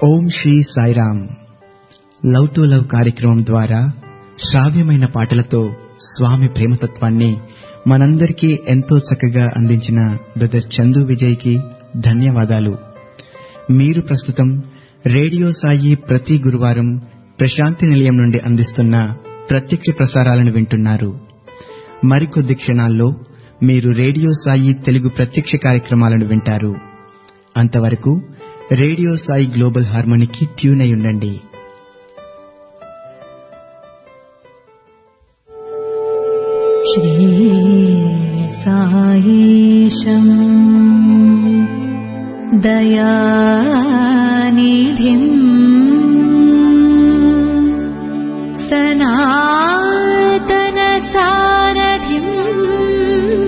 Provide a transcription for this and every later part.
Om Sri Sairam love to love కార్యక్రమం ద్వారా శ్రావ్యమైన పాటలతో స్వామి ప్రేమతత్వాన్ని మనందరికీ ఎంతో చక్కగా అందించిన బ్రదర్ చందు విజయ్కి ధన్యవాదాలు మీరు ప్రస్తుతం రేడియో సాయి ప్రతి గురువారం ప్రశాంతి నిలయం నుండి అందిస్తున్న ప్రత్యక్ష ప్రసారాలను వింటున్నారు మరికొద్ది క్షణాల్లో మీరు రేడియో సాయి తెలుగు ప్రత్యక్ష కార్యక్రమాలను వింటారు అంతవరకు రేడియో సాయి గ్లోబల్ హార్మోనికి ట్యూన్ అయి ఉండండి श्रीसायीशम् दयानिधिम् सनातनसारथिम्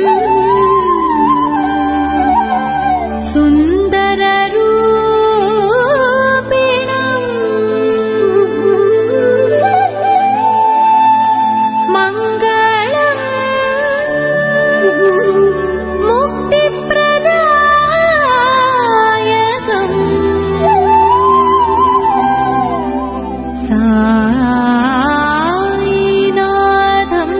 सुन्दररूपिणम् मङ्गलम् मुक्तिप्रदायकम् सायिनाथम्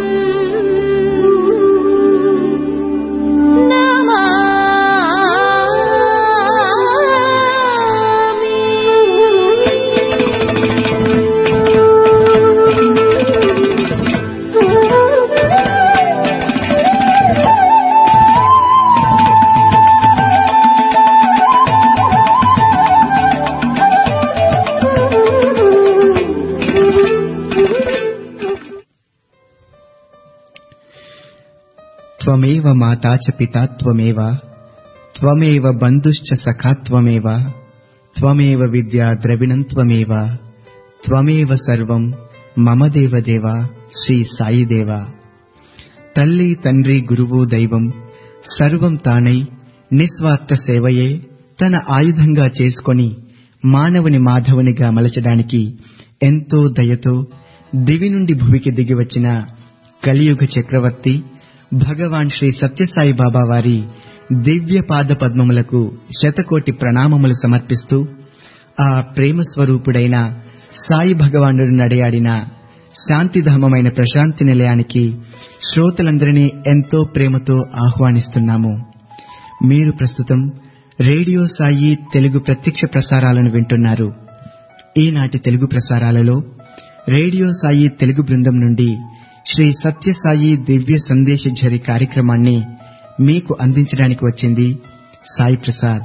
త్వమేవ మాతా చ పితా త్వమేవ త్వమేవ బంధుశ్చ సఖా త్వమేవ త్వమేవ విద్యా ద్రవిణం త్వమేవ త్వమేవ సర్వం మమ దేవదేవ శ్రీ సాయిదేవ తల్లి తండ్రి గురువు దైవం సర్వం తానై నిస్వార్థ సేవయే తన ఆయుధంగా చేసుకొని మానవుని మాధవునిగా మలచడానికి ఎంతో దయతో దివి నుండి భువికి దిగి వచ్చిన కలియుగ చక్రవర్తి భగవాన్ శ్రీ సత్యసాయి బాబా వారి దివ్య పాద పద్మములకు శతకోటి ప్రణామములు సమర్పిస్తూ ఆ ప్రేమ స్వరూపుడైన సాయి భగవానుడు నడయాడిన శాంతిధామమైన ప్రశాంతి నిలయానికి శ్రోతలందరినీ ఎంతో ప్రేమతో ఆహ్వానిస్తున్నాము మీరు ప్రస్తుతం రేడియో సాయి తెలుగు ప్రత్యక్ష ప్రసారాలను వింటున్నారు ఈనాటి తెలుగు ప్రసారాలలో రేడియో సాయి తెలుగు బృందం నుండి శ్రీ సత్యసాయి దివ్య సందేశ ఝరి కార్యక్రమాన్ని మీకు అందించడానికి వచ్చింది సాయి ప్రసాద్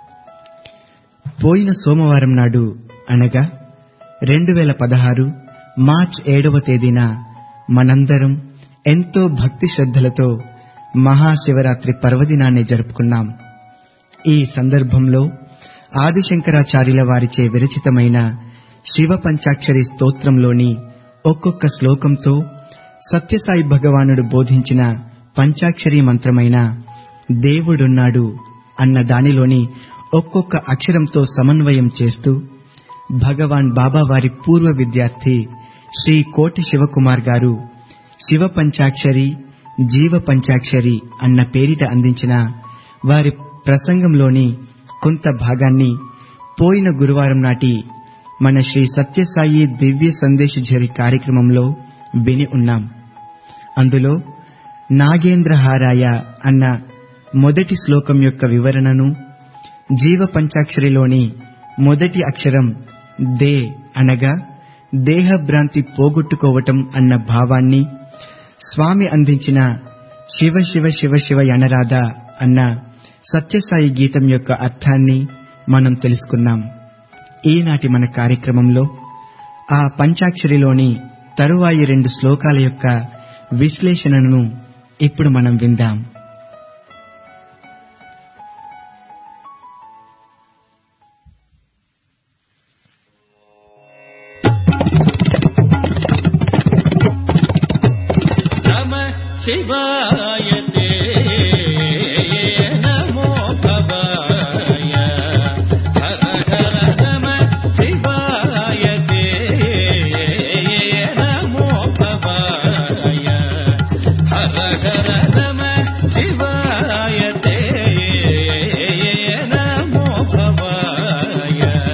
పోయిన సోమవారం నాడు అనగా రెండు వేల పదహారు మార్చ్ ఏడవ తేదీన మనందరం ఎంతో భక్తి శ్రద్ధలతో మహాశివరాత్రి పర్వదినాన్ని జరుపుకున్నాం ఈ సందర్భంలో ఆదిశంకరాచార్యుల వారిచే విరచితమైన శివ పంచాక్షరి స్తోత్రంలోని ఒక్కొక్క శ్లోకంతో సత్యసాయి భగవానుడు బోధించిన పంచాక్షరి మంత్రమైన దేవుడున్నాడు అన్న దానిలోని ఒక్కొక్క అక్షరంతో సమన్వయం చేస్తూ భగవాన్ బాబా వారి పూర్వ విద్యార్థి శ్రీ కోటి శివకుమార్ గారు శివ పంచాక్షరి జీవ పంచాక్షరి అన్న పేరిట అందించిన వారి ప్రసంగంలోని కొంత భాగాన్ని పోయిన గురువారం నాటి మన శ్రీ సత్యసాయి దివ్య సందేశ ఝరి కార్యక్రమంలో విని ఉన్నాం అందులో నాగేంద్రహారాయ అన్న మొదటి శ్లోకం యొక్క వివరణను జీవ పంచాక్షరిలోని మొదటి అక్షరం దే అనగా దేహభ్రాంతి పోగొట్టుకోవటం అన్న భావాన్ని స్వామి అందించిన శివ శివ శివ శివ యనరాధ అన్న సత్యసాయి గీతం యొక్క అర్థాన్ని మనం తెలుసుకున్నాం ఈనాటి మన కార్యక్రమంలో ఆ పంచాక్షరిలోని తరువాయి రెండు శ్లోకాల యొక్క విశ్లేషణను ఇప్పుడు మనం విందాం నమ శివాయ తే నమో భవాయ హర హర నమ శివాయ తే నమో భవాయ హర హర నమ శివాయ తే నమో భవాయ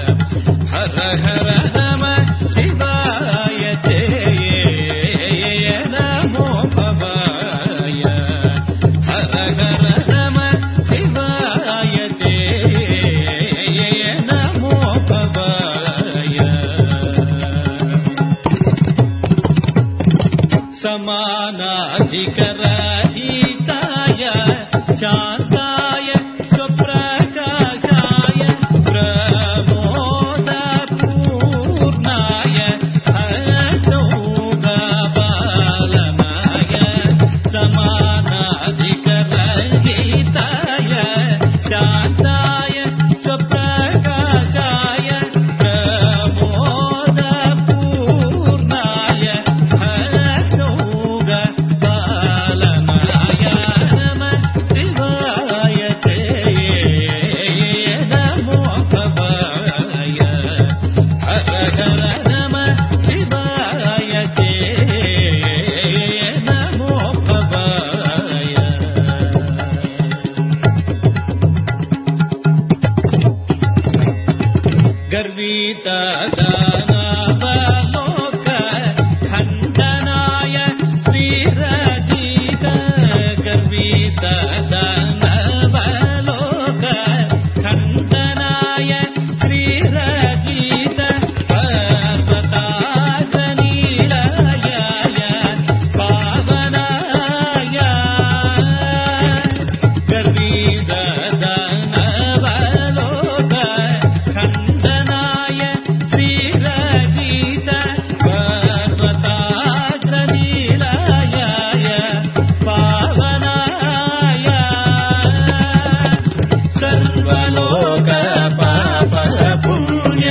गर्वीतदानवलोक खण्डनाय श्रीरजित गर्वीतदानवलोक खण्डनाय श्रीरजित पर्वताग्रनीलयाय पावनाय गर्वीदनवलोक खण्डनाय श्रीरजित पर्वताग्रनीलयाय पावनाय सर्वलोक पाप पुण्य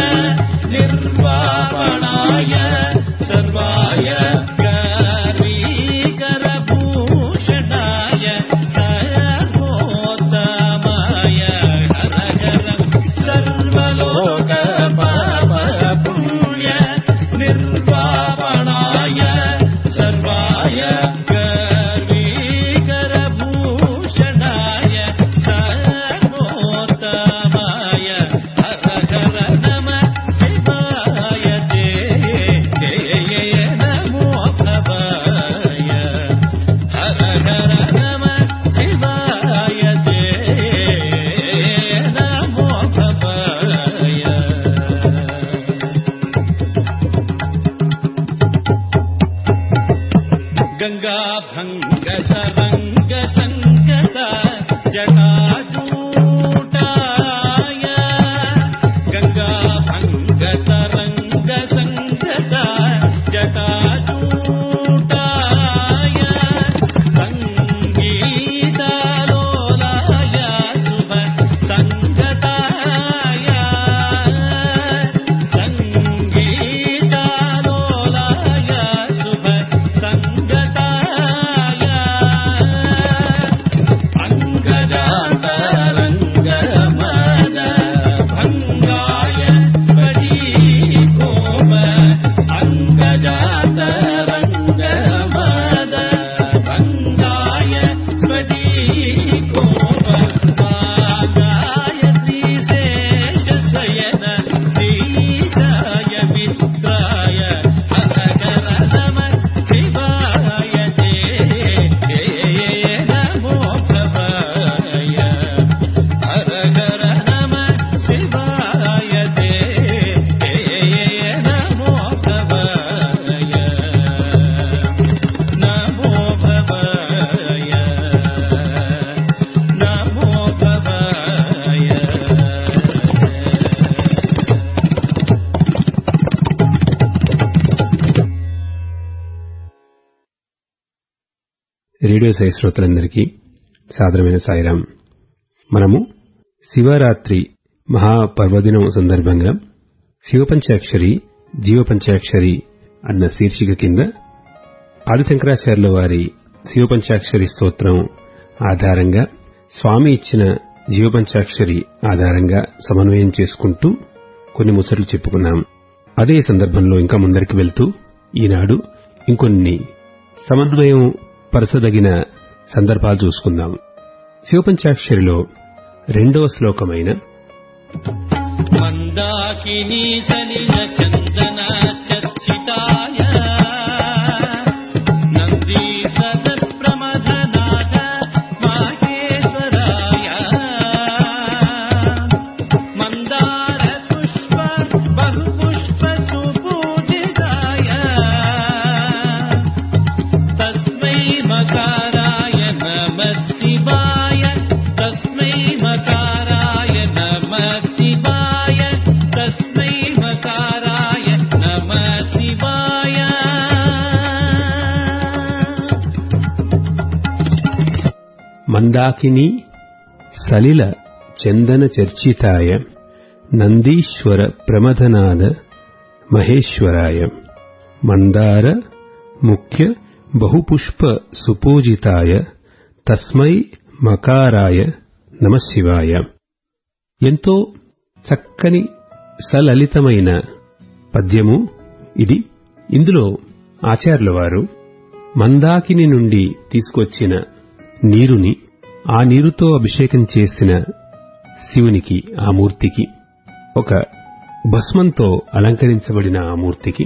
निर्वापणाय सर्वाय गर्वीकरभूषणाय सर्वोत्तमाय हर हर सर्वलोक पाप पुण्य निर्वापणाय सर्वाय गर्वीकरभूषणाय सर्वोत्तमाय हर हर नम शिवाय ते नमो भवाय हर हर नम शिवाय ते नमो भवाय गङ्गा भङ्ग तरङ्ग सङ्गत जटाजूटाय गङ्गा भङ्ग तरङ्ग सङ्गत जटाजूटाय सङ्गीतालोलाय शुभ सङ्गताय सङ्गीतालोलाय शुभ सङ्गताय अङ्गजातरङ्गमद भङ्गाय स्फटिकोम अङ्गजातरङ्गमद भङ्गाय स्फटिकोम वागाय श्रीशेषशयन धीशाय मित्राय हर हर नम शिवाय ते नमो भवाय हर हर नम शिवाय ते नमो भवाय नमो भवाय नमो भवाय రేడియో సాయి శ్రోతలందరికీ సాదరమైన సాయిరాం మనము శివరాత్రి మహాపర్వదినం సందర్భంగా శివపంచాక్షరి జీవపంచాక్షరి అన్న శీర్షిక కింద ఆదిశంకరాచార్యుల వారి శివపంచాక్షరి స్తోత్రం ఆధారంగా స్వామి ఇచ్చిన జీవపంచాక్షరి ఆధారంగా సమన్వయం చేసుకుంటూ కొన్ని ముచ్చట్లు చెప్పుకున్నాం అదే సందర్భంలో ఇంకా ముందరికి వెళ్తూ ఈనాడు ఇంకొన్ని సమన్వయం పరచదగిన సందర్భాలు చూసుకుందాం శివపంచాక్షరిలో రెండవ శ్లోకమైన मन्दाकिनी सलिल चन्दन चर्चिताय नन्दीसद प्रमथनाथ माहेश्वराय मन्दार पुष्प बहुपुष्प सुपूजिताय तस्मै मकाराय नमः शिवाय तस्मै मकाराय नमः शिवाय तस्मै मकाराय नमः शिवाय మందాకిని సలిల చందన చర్చితాయ నందీశ్వర ప్రమథనాద మహేశ్వరాయ మందార ముఖ్య బహుపుష్ప సుపూజితాయ తస్మై మకారాయ నమశివాయ ఎంతో చక్కని సలలితమైన పద్యము ఇది ఇందులో ఆచార్యుల వారు మందాకిని నుండి తీసుకొచ్చిన నీరుని ఆ నీరుతో అభిషేకం చేసిన శివునికి ఆ మూర్తికి ఒక భస్మంతో అలంకరించబడిన ఆ మూర్తికి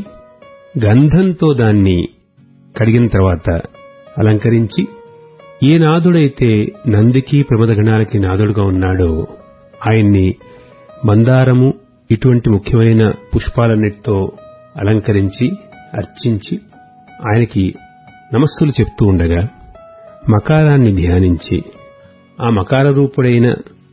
గంధంతో దాన్ని కడిగిన తర్వాత అలంకరించి ఏ నాదుడైతే నందికి ప్రమదగణాలకి నాదుడుగా ఉన్నాడో ఆయన్ని మందారము ఇటువంటి ముఖ్యమైన పుష్పాలన్నిటితో అలంకరించి అర్చించి ఆయనకి నమస్సులు చెప్తూ ఉండగా మకారాన్ని ధ్యానించి ఆ మకార రూపుడైన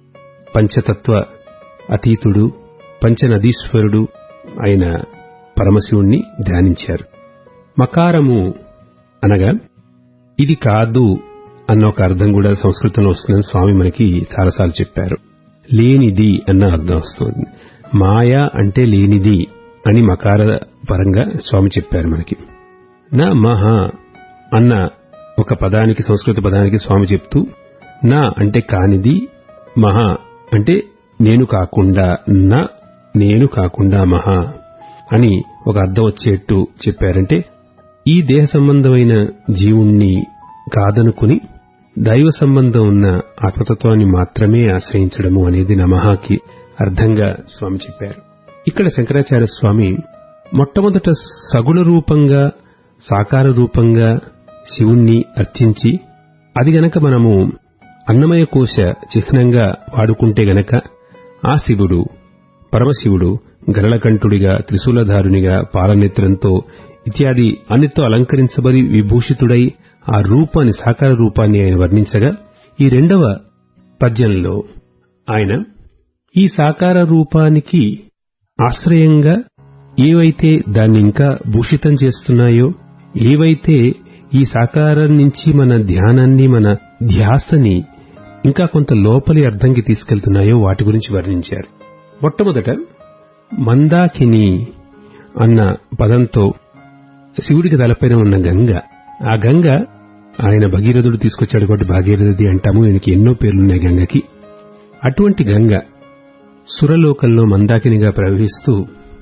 పంచతత్వ అతీతుడు పంచనదీశ్వరుడు అయిన పరమశివుణ్ణి ధ్యానించారు మకారము అనగా ఇది కాదు అన్న ఒక అర్థం కూడా సంస్కృతంలో వస్తుందని స్వామి మనకి చాలాసార్లు చెప్పారు లేనిది అన్న అర్థం వస్తుంది మాయ అంటే లేనిది అని మకార పరంగా స్వామి చెప్పారు మనకి నా మహ అన్న ఒక పదానికి సంస్కృత పదానికి స్వామి చెప్తూ నా అంటే కానిది మహ అంటే నేను కాకుండా నా నేను కాకుండా మహా అని ఒక అర్థం వచ్చేట్టు చెప్పారంటే ఈ దేహ సంబంధమైన జీవుణ్ణి కాదనుకుని దైవ సంబంధం ఉన్న ఆత్మతత్వాన్ని మాత్రమే ఆశ్రయించడము అనేది నమహాకి అర్థంగా స్వామి చెప్పారు ఇక్కడ శంకరాచార్య స్వామి మొట్టమొదట సగుణ రూపంగా సాకార రూపంగా శివుణ్ణి అర్చించి అది గనక మనము అన్నమయ కోశ చిహ్నంగా వాడుకుంటే గనక ఆ శివుడు పరమశివుడు గరళకంఠుడిగా త్రిశూలధారునిగా పాలనేత్రంతో ఇత్యాది అన్నితో అలంకరించబడి విభూషితుడై ఆ రూపాన్ని సాకార రూపాన్ని ఆయన వర్ణించగా ఈ రెండవ పద్యంలో ఆయన ఈ సాకార రూపానికి ఆశ్రయంగా ఏవైతే దాన్ని ఇంకా భూషితం చేస్తున్నాయో ఏవైతే ఈ సాకారం నుంచి మన ధ్యానాన్ని మన ధ్యాసని ఇంకా కొంత లోపలి అర్థంకి తీసుకెళ్తున్నాయో వాటి గురించి వర్ణించారు మొట్టమొదట మందాకిని అన్న పదంతో శివుడికి తలపైన ఉన్న గంగ ఆ గంగ ఆయన భగీరథుడు తీసుకొచ్చాడు కాబట్టి భాగీరథది అంటాము ఈయనకి ఎన్నో పేర్లున్నాయి గంగకి అటువంటి గంగ సురలోకంలో మందాకినిగా ప్రవహిస్తూ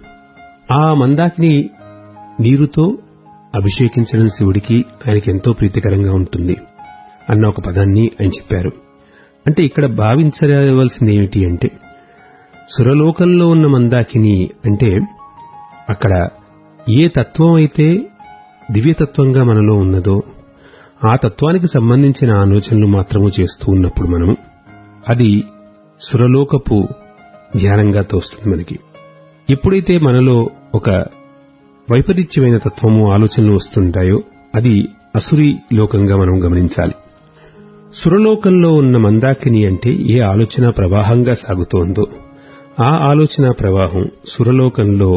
ఆ మందాకిని నీరుతో అభిషేకించడం శివుడికి ఆయనకి ఎంతో ప్రీతికరంగా ఉంటుంది అన్న ఒక పదాన్ని ఆయన చెప్పారు అంటే ఇక్కడ భావించవలసింది ఏమిటి అంటే సురలోకంలో ఉన్న మందాకిని అంటే అక్కడ ఏ తత్వం అయితే దివ్యతత్వంగా మనలో ఉన్నదో ఆ తత్వానికి సంబంధించిన ఆలోచనలు మాత్రము చేస్తూ ఉన్నప్పుడు మనము అది సురలోకపు ధ్యానంగా తోస్తుంది మనకి ఎప్పుడైతే మనలో ఒక వైపరీత్యమైన తత్వము ఆలోచనలు వస్తుంటాయో అది అసురి లోకంగా మనం గమనించాలి సురలోకంలో ఉన్న మందాకిని అంటే ఏ ఆలోచన ప్రవాహంగా సాగుతోందో ఆ ఆలోచన ప్రవాహం సురలోకంలో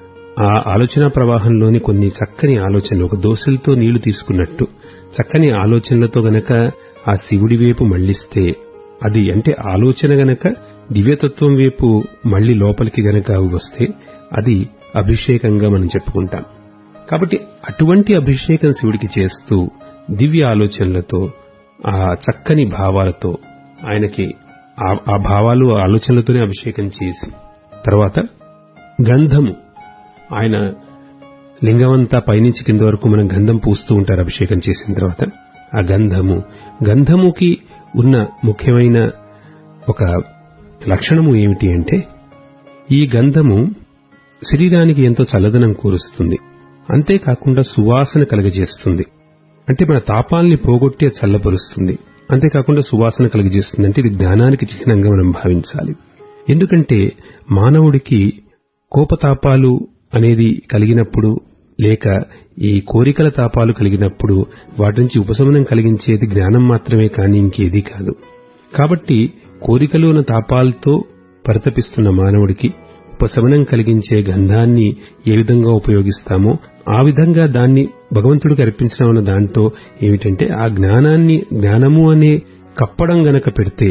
ఆ ఆలోచన ప్రవాహంలోని కొన్ని చక్కని ఆలోచనలు ఒక దోశలతో నీళ్లు తీసుకున్నట్టు చక్కని ఆలోచనలతో గనక ఆ శివుడి వైపు మళ్లిస్తే అది అంటే ఆలోచన గనక దివ్యతత్వం వైపు మళ్లీ లోపలికి గనక వస్తే అది అభిషేకంగా మనం చెప్పుకుంటాం కాబట్టి అటువంటి అభిషేకం శివుడికి చేస్తూ దివ్య ఆలోచనలతో ఆ చక్కని భావాలతో ఆయనకి ఆ భావాలు ఆ ఆలోచనలతోనే అభిషేకం చేసి తర్వాత గంధము ఆయన లింగమంతా పైనుంచి కింద వరకు మనం గంధం పూస్తూ ఉంటారు అభిషేకం చేసిన తర్వాత ఆ గంధము గంధముకి ఉన్న ముఖ్యమైన ఒక లక్షణము ఏమిటి అంటే ఈ గంధము శరీరానికి ఎంతో చల్లదనం కూరుస్తుంది అంతేకాకుండా సువాసన కలుగజేస్తుంది అంటే మన తాపాల్ని పోగొట్టి చల్లపరుస్తుంది అంతేకాకుండా సువాసన కలుగజేస్తుంది అంటే ఇది జ్ఞానానికి చిహ్నంగా మనం భావించాలి ఎందుకంటే మానవుడికి కోపతాపాలు అనేది కలిగినప్పుడు లేక ఈ కోరికల తాపాలు కలిగినప్పుడు వాటి నుంచి ఉపశమనం కలిగించేది జ్ఞానం మాత్రమే కానీ ఇంకేదీ కాదు కాబట్టి కోరికలు ఉన్న తాపాలతో పరితపిస్తున్న మానవుడికి ఉపశమనం కలిగించే గంధాన్ని ఏ విధంగా ఉపయోగిస్తామో ఆ విధంగా దాన్ని భగవంతుడికి అర్పించడం అన్న దాంట్లో ఏమిటంటే ఆ జ్ఞానాన్ని జ్ఞానము అనే కప్పడం గనక పెడితే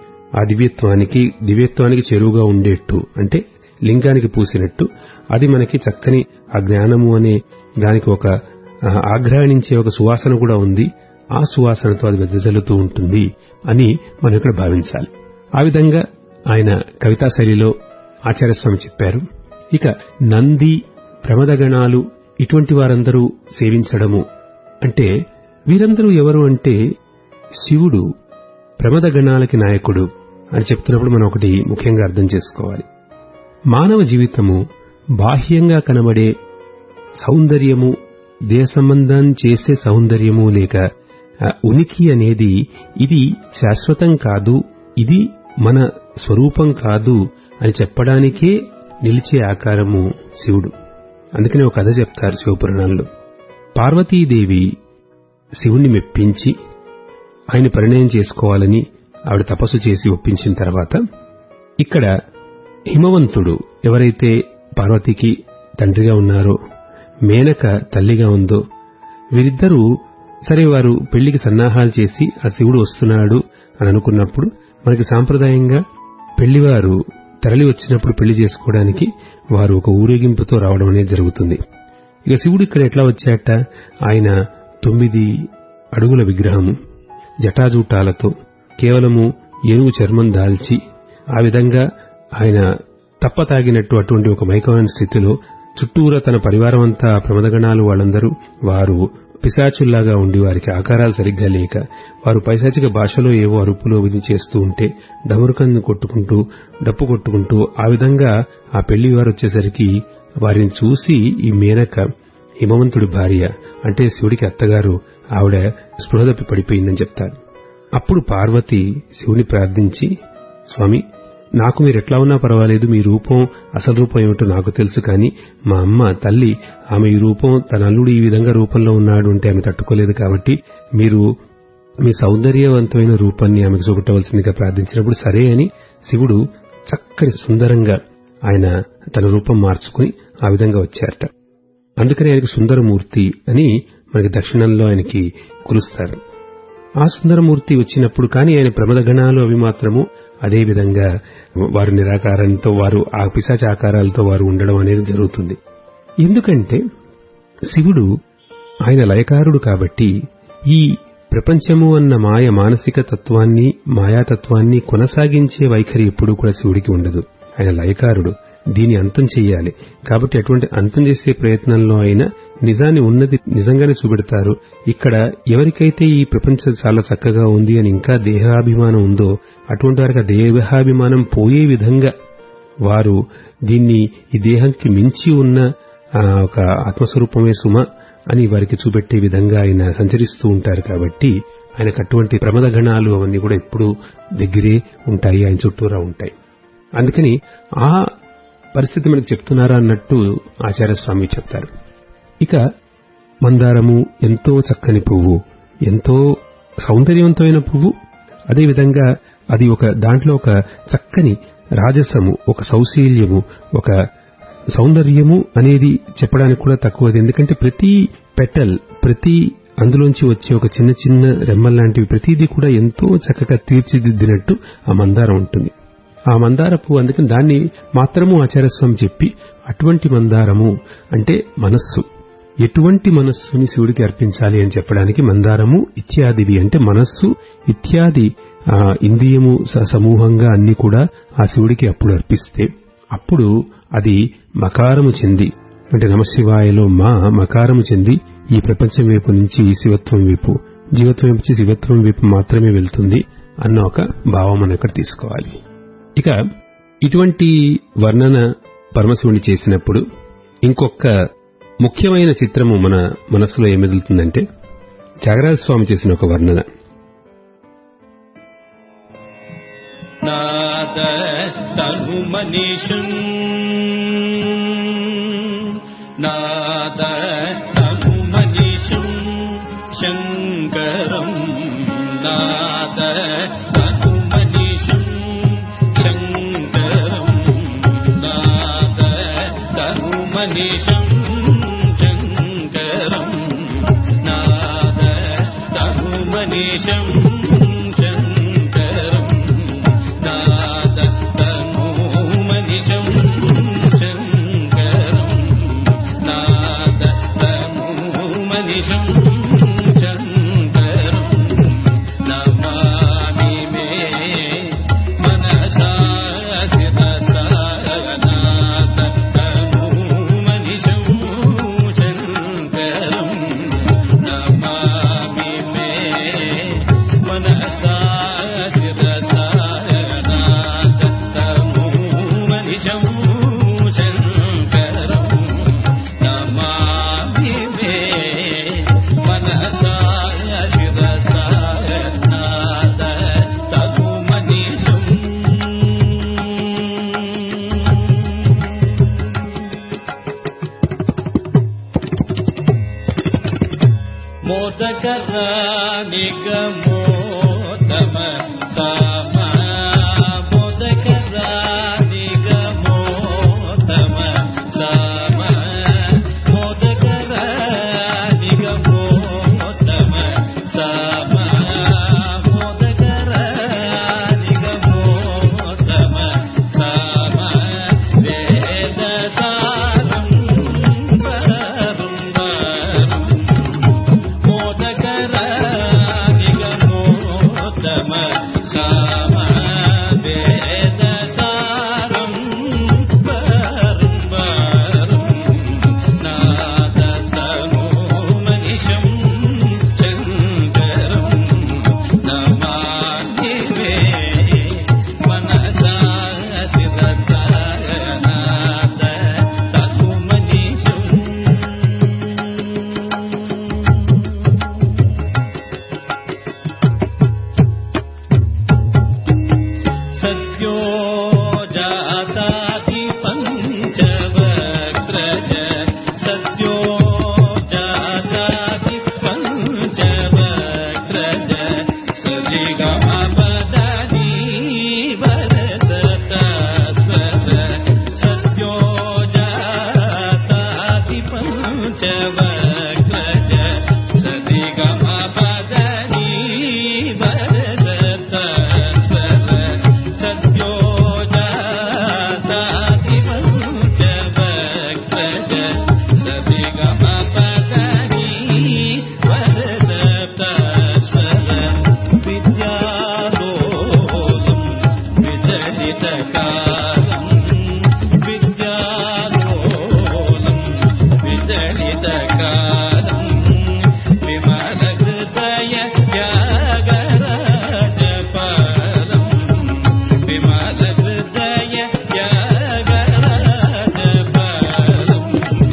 ఆ దివ్యత్వానికి దివ్యత్వానికి చెరువుగా ఉండేట్టు అంటే లింగానికి పూసినట్టు అది మనకి చక్కని ఆ జ్ఞానము అనే దానికి ఒక ఆగ్రహణించే ఒక సువాసన కూడా ఉంది ఆ సువాసనతో అది వెదజల్లుతూ ఉంటుంది అని మనం ఇక్కడ భావించాలి ఆ విధంగా ఆయన కవితా శైలిలో ఆచార్యస్వామి చెప్పారు ఇక నంది ప్రమదగణాలు ఇటువంటి వారందరూ సేవించడము అంటే వీరందరూ ఎవరు అంటే శివుడు ప్రమదగణాలకి నాయకుడు అని చెప్తున్నప్పుడు మనం ఒకటి ముఖ్యంగా అర్థం చేసుకోవాలి మానవ జీవితము బాహ్యంగా కనబడే సౌందర్యము దేహ సంబంధం చేసే సౌందర్యము లేక ఆ, ఉనికి అనేది ఇది శాశ్వతం కాదు ఇది మన స్వరూపం కాదు అని చెప్పడానికే నిలిచే ఆకారము శివుడు అందుకనే ఒక కథ చెప్తారు శివపురాణంలో పార్వతీదేవి శివుణ్ణి మెప్పించి ఆయన పరిణయం చేసుకోవాలని ఆవిడ తపస్సు చేసి ఒప్పించిన తర్వాత ఇక్కడ హిమవంతుడు ఎవరైతే పార్వతికి తండ్రిగా ఉన్నారో మేనక తల్లిగా ఉందో వీరిద్దరూ సరే వారు పెళ్లికి సన్నాహాలు చేసి ఆ శివుడు వస్తున్నాడు అని అనుకున్నప్పుడు మనకి సాంప్రదాయంగా పెళ్లివారు తరలి వచ్చినప్పుడు పెళ్లి చేసుకోవడానికి వారు ఒక ఊరేగింపుతో రావడం అనేది జరుగుతుంది ఇక శివుడు ఇక్కడ ఎట్లా వచ్చాట ఆయన తొమ్మిది అడుగుల విగ్రహము జటాజూటాలతో కేవలము ఏనుగు చర్మం దాల్చి ఆ విధంగా ఆయన తప్ప తాగినట్టు అటువంటి ఒక మైకమైన స్థితిలో చుట్టూరా తన పరివారం అంతా ప్రమదగణాలు వాళ్ళందరూ వారు పిశాచుల్లాగా ఉండి వారికి ఆకారాలు సరిగ్గా లేక వారు పైశాచిక భాషలో ఏవో అరుపులు విధి చేస్తూ ఉంటే డమురుకందు కొట్టుకుంటూ డప్పు కొట్టుకుంటూ ఆ విధంగా ఆ పెళ్లి వారు వచ్చేసరికి వారిని చూసి ఈ మేనక హిమవంతుడి భార్య అంటే శివుడికి అత్తగారు ఆవిడ స్పృహ తప్పి పడిపోయిందని చెప్తారు అప్పుడు పార్వతి శివుని ప్రార్థించి స్వామి నాకు మీరు ఎట్లా ఉన్నా పర్వాలేదు మీ రూపం అసలు రూపం ఏమిటో నాకు తెలుసు కానీ మా అమ్మ తల్లి ఆమె ఈ రూపం తన అల్లుడు ఈ విధంగా రూపంలో ఉన్నాడు అంటే ఆమె తట్టుకోలేదు కాబట్టి మీరు మీ సౌందర్యవంతమైన రూపాన్ని ఆమెకు చూపెట్టవలసిందిగా ప్రార్థించినప్పుడు సరే అని శివుడు చక్కని సుందరంగా ఆయన తన రూపం మార్చుకుని ఆ విధంగా వచ్చారట అందుకని ఆయనకు సుందరమూర్తి అని మనకి దక్షిణంలో ఆయనకి కొలుస్తారు ఆ సుందరమూర్తి వచ్చినప్పుడు కానీ ఆయన ప్రమదగణాలు అవి మాత్రము అదే విధంగా వారు నిరాకారంతో వారు ఆ పిశాచ ఆకారాలతో వారు ఉండడం అనేది జరుగుతుంది ఎందుకంటే శివుడు ఆయన లయకారుడు కాబట్టి ఈ ప్రపంచము అన్న మాయ మానసిక తత్వాన్ని మాయాతత్వాన్ని కొనసాగించే వైఖరి ఎప్పుడూ కూడా శివుడికి ఉండదు ఆయన లయకారుడు దీన్ని అంతం చెయ్యాలి కాబట్టి అటువంటి అంతం చేసే ప్రయత్నంలో అయినా నిజాన్ని ఉన్నది నిజంగానే చూపెడతారు ఇక్కడ ఎవరికైతే ఈ ప్రపంచం చాలా చక్కగా ఉంది అని ఇంకా దేహాభిమానం ఉందో అటువంటి వారికి ఆ దేహాభిమానం పోయే విధంగా వారు దీన్ని ఈ దేహంకి మించి ఉన్న ఆ, ఒక ఆత్మస్వరూపమే సుమ అని వారికి చూపెట్టే విధంగా ఆయన సంచరిస్తూ ఉంటారు కాబట్టి ఆయనకు అటువంటి ప్రమద గణాలు అవన్నీ కూడా ఎప్పుడూ దగ్గరే ఉంటాయి ఆయన చుట్టూరా ఉంటాయి అందుకని ఆ పరిస్థితి మనకు చెప్తున్నారా అన్నట్టు ఆచార్య స్వామి చెప్తారు ఇక మందారము ఎంతో చక్కని పువ్వు ఎంతో సౌందర్యవంతమైన పువ్వు అదేవిధంగా అది ఒక దాంట్లో ఒక చక్కని రాజసము ఒక సౌశీల్యము ఒక సౌందర్యము అనేది చెప్పడానికి కూడా తక్కువది ఎందుకంటే ప్రతి పెటల్ ప్రతి అందులోంచి వచ్చే ఒక చిన్న చిన్న రెమ్మల్ లాంటివి ప్రతిదీ కూడా ఎంతో చక్కగా తీర్చిదిద్దినట్టు ఆ మందారం ఉంటుంది ఆ మందార పువ్వు అందుకని దాన్ని మాత్రము ఆచార్యస్వామి చెప్పి అటువంటి మందారము అంటే మనస్సు ఎటువంటి మనస్సుని శివుడికి అర్పించాలి అని చెప్పడానికి మందారము ఇత్యాదివి అంటే మనస్సు ఇత్యాది ఆ, ఇంద్రియము స- సమూహంగా అన్ని కూడా ఆ శివుడికి అప్పుడు అర్పిస్తే అప్పుడు అది మకారము చెంది అంటే నమశివాయలో మా మకారము చెంది ఈ ప్రపంచం వైపు నుంచి శివత్వం వైపు జీవత్వం వైపు నుంచి శివత్వం వైపు మాత్రమే వెళ్తుంది అన్న ఒక భావం మనం ఇక్కడ తీసుకోవాలి ఇక ఇటువంటి వర్ణన పరమశివుని చేసినప్పుడు ఇంకొక ముఖ్యమైన చిత్రము మన మనస్సులో ఏం మెదులుతుందంటే త్యాగరాజ స్వామి చేసిన ఒక వర్ణన నాద తనుమనిషం నాద తనుమనిషం శంకరం నాద తనుమనిషం శంకరం నాద తనుమనిషం శంకరం నాద తనుమనిషం శంకరం నాద తనుమనిషం శంకరం నాద తనుమనిషం శంకరం నమామి మే మనసా శిరసా నాద తనుమనిషం శంకరం నమామి మే మోదకరా నిగమోతమ సామ మోదకరా నిగమోతమ సామ మోదకరా నిగమోతమ సామ మోదకరా నిగమోతమ సామ వేద సారం వరం వరం మోదకర నిగమోత్తమ సామ వేద సారం వరం వరం నాదతమో మనిషం శంకరం నమామి మే మనసా శిరసా నాద తను మనిషం सद्यो जाताति पञ्चवक्त्रज सद्यो जाताति पञ्चवक्त्रज सृगमपदनी वरसतस्वर सद्यो जाताति पञ्चवक्त्रज सदिगमपदनी वरसतस्वर सद्यो जाताति पञ्चवक्त्रज सदिगमपदनी वरसतस्वर विद्यालोलम् विचलितकालम् विद्यालोलम् विचलितकालम् विमलहृदय त्यागराजपालम् विमलहृदय त्यागराजपालम्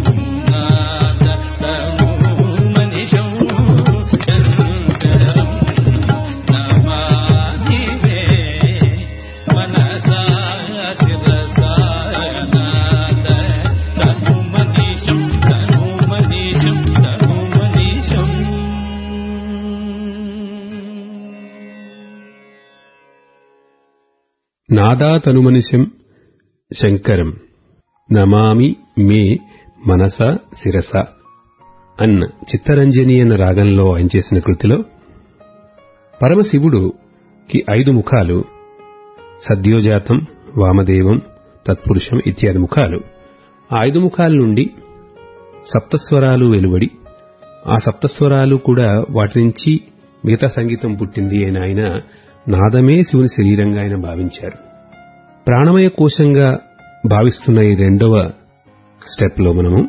नादतमूमनिशं शङ्करम् नमामि मे मनसा शिरसा नाद तनुमनीशं तनुमनीशं तनुमनीशम् నాదాతనుమనిశం శంకరం నమామి మే మనస శిరస అన్న చిత్తరంజని అన్న రాగంలో ఆయన చేసిన కృతిలో పరమశివుడుకి ఐదు ముఖాలు సద్యోజాతం వామదేవం తత్పురుషం ఇత్యాది ముఖాలు ఆ ఐదు ముఖాల నుండి సప్తస్వరాలు వెలువడి ఆ సప్తస్వరాలు కూడా వాటి నుంచి మిగతా సంగీతం పుట్టింది అని ఆయన నాదమే శివుని శరీరంగా ఆయన భావించారు ప్రాణమయ కోశంగా భావిస్తున్న ఈ రెండవ స్టెప్లో మనము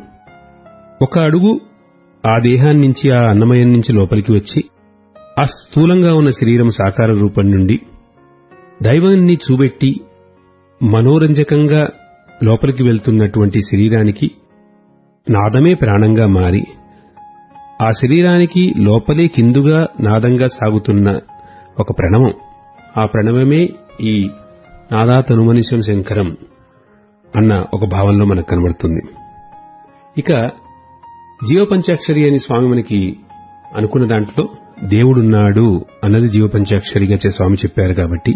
ఒక అడుగు ఆ దేహాన్ని నుంచి ఆ అన్నమయం నుంచి లోపలికి వచ్చి ఆ స్థూలంగా ఉన్న శరీరం సాకార రూపం నుండి దైవాన్ని చూపెట్టి మనోరంజకంగా లోపలికి వెళ్తున్నటువంటి శరీరానికి నాదమే ప్రాణంగా మారి ఆ శరీరానికి లోపలే కిందుగా నాదంగా సాగుతున్న ఒక ప్రణవం ఆ ప్రణవమే ఈ నాదా తనుమనిశం శంకరం అన్న ఒక భావంలో మనకు కనబడుతుంది ఇక జీవపంచాక్షరి అని స్వామి మనకి అనుకున్న దాంట్లో దేవుడున్నాడు అన్నది జీవపంచాక్షరిగా చే- స్వామి చెప్పారు కాబట్టి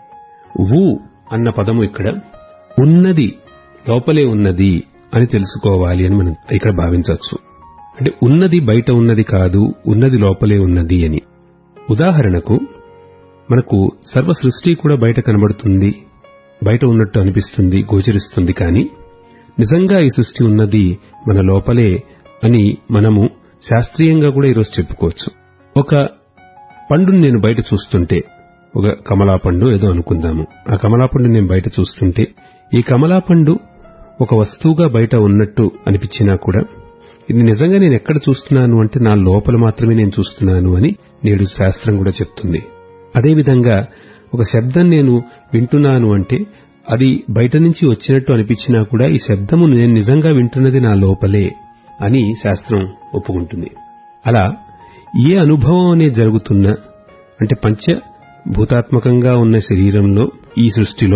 ఊ అన్న పదము ఇక్కడ ఉన్నది లోపలే ఉన్నది అని తెలుసుకోవాలి అని మనం ఇక్కడ భావించవచ్చు అంటే ఉన్నది బయట ఉన్నది కాదు ఉన్నది లోపలే ఉన్నది అని ఉదాహరణకు మనకు సర్వ సృష్టి కూడా బయట కనబడుతుంది బయట ఉన్నట్టు అనిపిస్తుంది గోచరిస్తుంది కానీ నిజంగా ఈ సృష్టి ఉన్నది మన లోపలే అని మనము శాస్త్రీయంగా కూడా ఈరోజు చెప్పుకోవచ్చు ఒక పండుని నేను బయట చూస్తుంటే ఒక కమలా పండు ఏదో అనుకుందాము ఆ కమలా పండు నేను బయట చూస్తుంటే ఈ కమలా పండు ఒక వస్తువుగా బయట ఉన్నట్టు అనిపించినా కూడా ఇది నిజంగా నేను ఎక్కడ చూస్తున్నాను అంటే నా లోపల మాత్రమే నేను చూస్తున్నాను అని నేడు శాస్త్రం కూడా చెప్తుంది అదేవిధంగా ఒక శబ్దం నేను వింటున్నాను అంటే అది బయట నుంచి వచ్చినట్టు అనిపించినా కూడా ఈ శబ్దము నేను నిజంగా వింటున్నది నా లోపలే అని శాస్త్రం ఒప్పుకుంటుంది అలా ఏ అనుభవం అనేది జరుగుతున్నా అంటే పంచ భూతాత్మకంగా ఉన్న శరీరంలో ఈ సృష్టిలో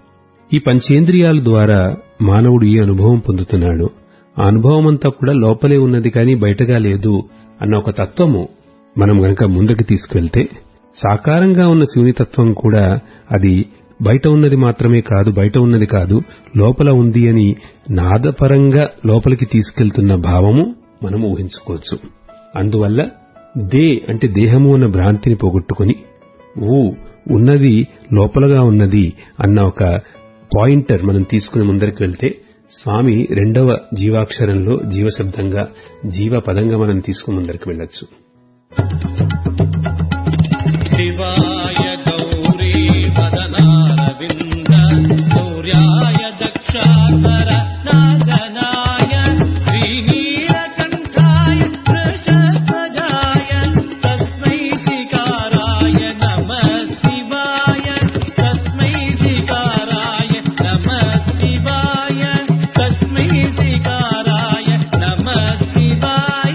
ఈ పంచేంద్రియాల ద్వారా మానవుడు ఏ అనుభవం పొందుతున్నాడో ఆ అనుభవం అంతా కూడా లోపలే ఉన్నది కానీ బయటగా లేదు అన్న ఒక తత్వము మనం గనక ముందుకు తీసుకువెళ్తే సాకారంగా ఉన్న శివుని తత్వం కూడా అది బయట ఉన్నది మాత్రమే కాదు బయట ఉన్నది కాదు లోపల ఉంది అని నాదపరంగా లోపలికి తీసుకెళ్తున్న భావము మనం ఊహించుకోవచ్చు అందువల్ల దే అంటే దేహము అన్న భ్రాంతిని పోగొట్టుకుని ఊ ఉన్నది లోపలగా ఉన్నది అన్న ఒక పాయింటర్ మనం తీసుకుని ముందరికి వెళ్తే స్వామి రెండవ జీవాక్షరంలో జీవశబ్దంగా జీవ పదంగా మనం తీసుకుని ముందరికి వెళ్ళొచ్చు శివాయ గౌరీ వదనారవింద సూర్యాయ దక్షాధర నాశనాయ శ్రీనీలకంఠాయ వృషధ్వజాయ తస్మై శికారాయ నమః శివాయ తస్మై శికారాయ నమః శివాయ తస్మై శికారాయ నమః శివాయ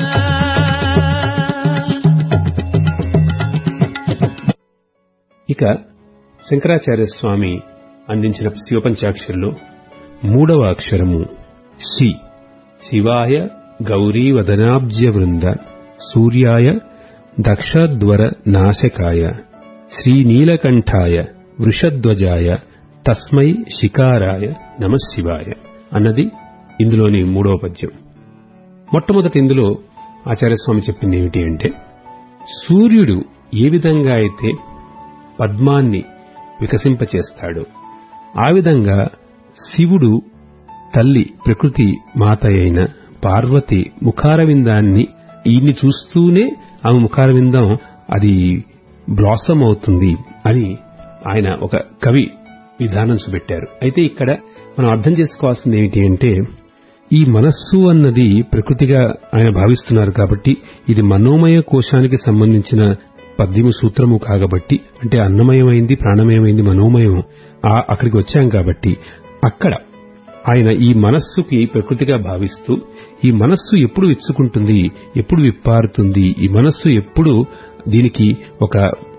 ఇక శంకరాచార్య స్వామి అందించిన శివపంచాక్షరిలో మూడవ అక్షరము శి శివాయ గౌరీ వదనాబ్జ వృంద సూర్యాయ దక్షద్వర నాశకాయ శ్రీనీలకంఠాయ వృషధ్వజాయ తస్మై శికారాయ నమశివాయ అన్నది ఇందులోని మూడవ పద్యం మొట్టమొదటి ఇందులో ఆచార్యస్వామి చెప్పింది ఏమిటి అంటే సూర్యుడు ఏ విధంగా అయితే పద్మాన్ని వికసింపచేస్తాడు ఆ విధంగా శివుడు తల్లి ప్రకృతి మాత అయిన పార్వతి ముఖారవిందాన్ని ఈయన్ని చూస్తూనే ఆమె ముఖారవిందం అది బ్లాసమ్ అవుతుంది అని ఆయన ఒక కవి విధానం చూపెట్టారు అయితే ఇక్కడ మనం అర్థం చేసుకోవాల్సింది ఏమిటి అంటే ఈ మనస్సు అన్నది ప్రకృతిగా ఆయన భావిస్తున్నారు కాబట్టి ఇది మనోమయ కోశానికి సంబంధించిన పద్యము సూత్రము కాగబట్టి అంటే అన్నమయమైంది ప్రాణమయమైంది మనోమయం ఆ అక్కడికి వచ్చాం కాబట్టి అక్కడ ఆయన ఈ మనస్సుకి ప్రకృతిగా భావిస్తూ ఈ మనస్సు ఎప్పుడు విచ్చుకుంటుంది ఎప్పుడు విప్పారుతుంది ఈ మనస్సు ఎప్పుడు దీనికి ఒక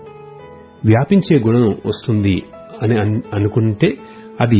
వ్యాపించే గుణం వస్తుంది అని అన్- అనుకుంటే అది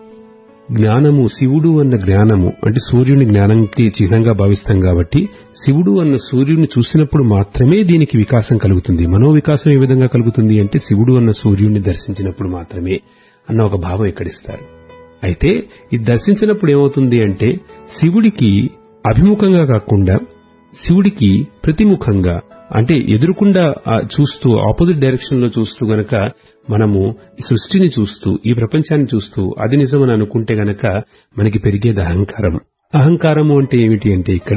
జ్ఞానము శివుడు అన్న జ్ఞానము అంటే సూర్యుని జ్ఞానంకి చిహ్నంగా భావిస్తాం కాబట్టి శివుడు అన్న సూర్యుని చూసినప్పుడు మాత్రమే దీనికి వికాసం కలుగుతుంది మనో వికాసం ఏ విధంగా కలుగుతుంది అంటే శివుడు అన్న సూర్యుడిని దర్శించినప్పుడు మాత్రమే అన్న ఒక భావం ఇక్కడిస్తారు అయితే ఇది దర్శించినప్పుడు ఏమవుతుంది అంటే శివుడికి అభిముఖంగా కాకుండా శివుడికి ప్రతిముఖంగా అంటే ఎదురుకుండా ఆ చూస్తూ ఆపోజిట్ డైరెక్షన్ లో చూస్తూ గనక మనము ఈ సృష్టిని చూస్తూ ఈ ప్రపంచాన్ని చూస్తూ అది నిజమని అనుకుంటే గనక మనకి పెరిగేది అహంకారం అహంకారము అంటే ఏమిటి అంటే ఇక్కడ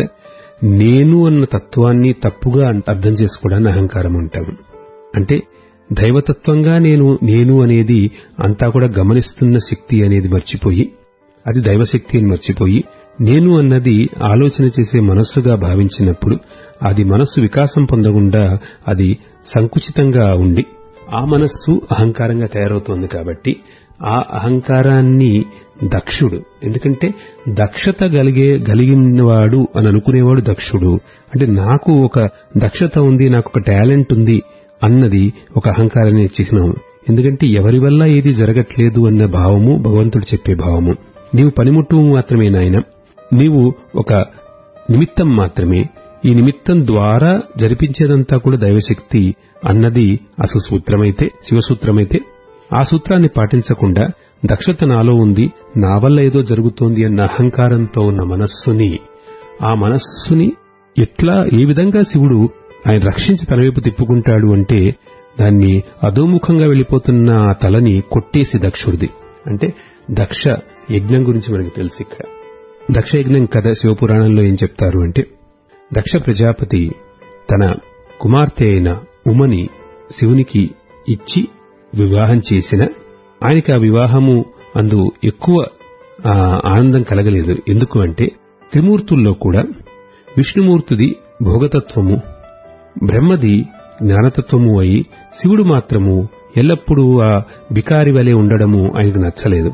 నేను అన్న తత్వాన్ని తప్పుగా అర్థం చేసుకోవడాన్ని అహంకారం అంటాము అంటే దైవతత్వంగా నేను నేను అనేది అంతా కూడా గమనిస్తున్న శక్తి అనేది మర్చిపోయి అది దైవశక్తి అని మర్చిపోయి నేను అన్నది ఆలోచన చేసే మనస్సుగా భావించినప్పుడు అది మనస్సు వికాసం పొందకుండా అది సంకుచితంగా ఉండి ఆ మనస్సు అహంకారంగా తయారవుతోంది కాబట్టి ఆ అహంకారాన్ని దక్షుడు ఎందుకంటే దక్షత కలిగే కలిగినవాడు అని అనుకునేవాడు దక్షుడు అంటే నాకు ఒక దక్షత ఉంది నాకు ఒక టాలెంట్ ఉంది అన్నది ఒక అహంకారాన్ని చిహ్నం ఎందుకంటే ఎవరి వల్ల ఏది జరగట్లేదు అన్న భావము భగవంతుడు చెప్పే భావము నీవు పనిముట్టు మాత్రమే నాయన నీవు ఒక నిమిత్తం మాత్రమే ఈ నిమిత్తం ద్వారా జరిపించేదంతా కూడా దైవశక్తి అన్నది అసలు సూత్రమైతే శివసూత్రమైతే ఆ సూత్రాన్ని పాటించకుండా దక్షత నాలో ఉంది నా వల్ల ఏదో జరుగుతోంది అన్న అహంకారంతో ఉన్న మనస్సుని ఆ మనస్సుని ఎట్లా ఏ విధంగా శివుడు ఆయన రక్షించి తన వైపు తిప్పుకుంటాడు అంటే దాన్ని అధోముఖంగా వెళ్ళిపోతున్న ఆ తలని కొట్టేసి దక్షుడిది అంటే దక్ష యజ్ఞం గురించి మనకి తెలుసు ఇక్కడ దక్ష యజ్ఞం కథ శివపురాణంలో ఏం చెప్తారు అంటే దక్ష ప్రజాపతి తన కుమార్తె అయిన ఉమని శివునికి ఇచ్చి వివాహం చేసిన ఆయనకి ఆ వివాహము అందు ఎక్కువ ఆ, ఆనందం కలగలేదు ఎందుకు అంటే త్రిమూర్తుల్లో కూడా విష్ణుమూర్తిది భోగతత్వము బ్రహ్మది జ్ఞానతత్వము అయి శివుడు మాత్రము ఎల్లప్పుడూ ఆ బికారి వలె ఉండడము ఆయనకు నచ్చలేదు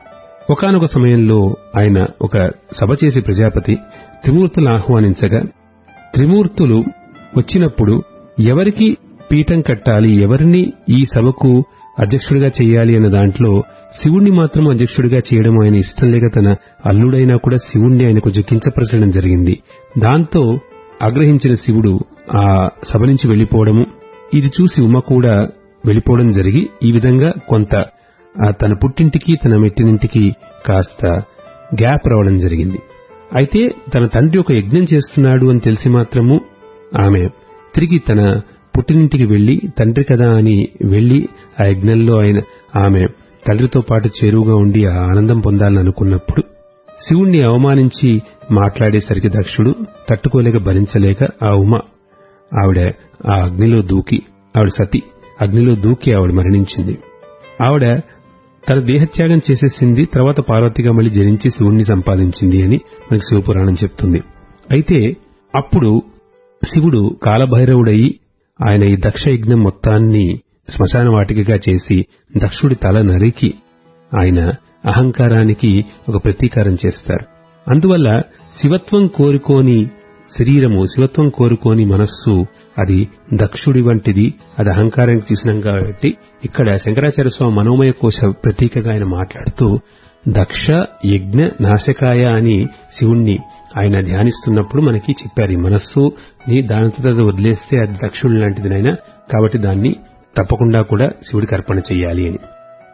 ఒకానొక సమయంలో ఆయన ఒక సభ చేసి ప్రజాపతి త్రిమూర్తులను ఆహ్వానించగా త్రిమూర్తులు వచ్చినప్పుడు ఎవరికి పీఠం కట్టాలి ఎవరిని ఈ సభకు అధ్యక్షుడిగా చేయాలి అన్న దాంట్లో శివుణ్ణి మాత్రం అధ్యక్షుడిగా చేయడం ఆయన ఇష్టం లేక తన అల్లుడైనా కూడా శివుణ్ణి ఆయన కొంచెం కించపరచడం జరిగింది దాంతో ఆగ్రహించిన శివుడు ఆ సభ నుంచి వెళ్లిపోవడము ఇది చూసి ఉమ కూడా వెళ్లిపోవడం జరిగి ఈ విధంగా కొంత ఆ తన పుట్టింటికి తన మెట్టినింటికి కాస్త గ్యాప్ రావడం జరిగింది అయితే తన తండ్రి ఒక యజ్ఞం చేస్తున్నాడు అని తెలిసి మాత్రము ఆమె తిరిగి తన పుట్టినింటికి వెళ్లి తండ్రి కదా అని వెళ్లి ఆ యజ్ఞంలో ఆయన ఆమె తండ్రితో పాటు చేరువుగా ఉండి ఆ ఆనందం పొందాలని అనుకున్నప్పుడు శివుణ్ణి అవమానించి మాట్లాడేసరికి దక్షుడు తట్టుకోలేక భరించలేక ఆ ఉమ ఆవిడ ఆ అగ్నిలో దూకి ఆవిడ సతి అగ్నిలో దూకి ఆవిడ మరణించింది ఆవిడ తన దేహత్యాగం చేసేసింది తర్వాత పార్వతిగా మళ్ళీ జనించి శివుణ్ణి సంపాదించింది అని మనకి శివపురాణం చెప్తుంది అయితే అప్పుడు శివుడు కాలభైరవుడయి ఆయన ఈ దక్ష యజ్ఞం మొత్తాన్ని శ్మశాన వాటికగా చేసి దక్షుడి తల నరికి ఆయన అహంకారానికి ఒక ప్రతీకారం చేస్తారు అందువల్ల శివత్వం కోరుకోని శరీరము శివత్వం కోరుకోని మనస్సు అది దక్షుడి వంటిది అది అహంకారానికి తీసినాం కాబట్టి ఇక్కడ శంకరాచార్య స్వామి మనోమయ కోశ ప్రతీకగా ఆయన మాట్లాడుతూ దక్ష యజ్ఞ నాశకాయ అని శివుణ్ణి ఆయన ధ్యానిస్తున్నప్పుడు మనకి చెప్పారు ఈ మనస్సుని దానితో అది వదిలేస్తే అది దక్షుడు లాంటిదినైనా కాబట్టి దాన్ని తప్పకుండా కూడా శివుడికి అర్పణ చెయ్యాలి అని